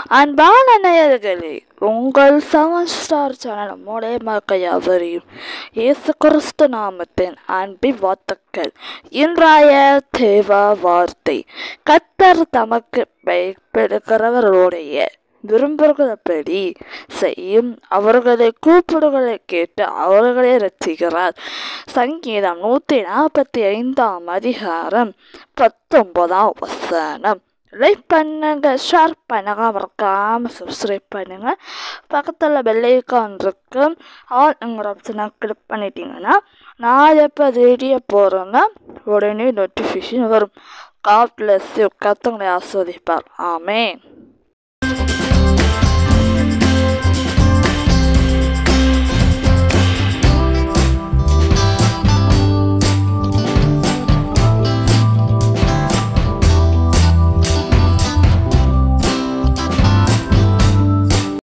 அன்பான நேயர்களே உங்கள் செவன் ஸ்டார் சேனல் மூலயமாக யாவரையும் இயேசு கிறிஸ்து நாமத்தின் அன்பின் வார்த்தைகள் இன்றைய தேவ வார்த்தை கத்தர் தமக்கு பயப்படுகிறவர்களுடைய விரும்புகிறபடி செய்யும் அவர்களை கூப்பிடுகளை கேட்டு அவர்களை ரசிக்கிறார் சங்கீதம் நூற்றி நாற்பத்தி ஐந்தாம் அதிகாரம் பத்தொன்பதாம் வசனம் லைக் பண்ணுங்க ஷேர் பண்ணுங்க மறக்காம சப்ஸ்கிரைப் பண்ணுங்க பக்கத்தில் பெல்லைக்கான் இருக்கு ஆல்ங்கிற ஆப்ஷனை கிளிக் பண்ணிட்டீங்கன்னா நான் எப்போ வீடியோ போகிறேன்னா உடனே நோட்டிஃபிகேஷன் வரும் காட் பிளஸ் யூ கத்தங்களை ஆஸ்வதிப்பார் ஆமே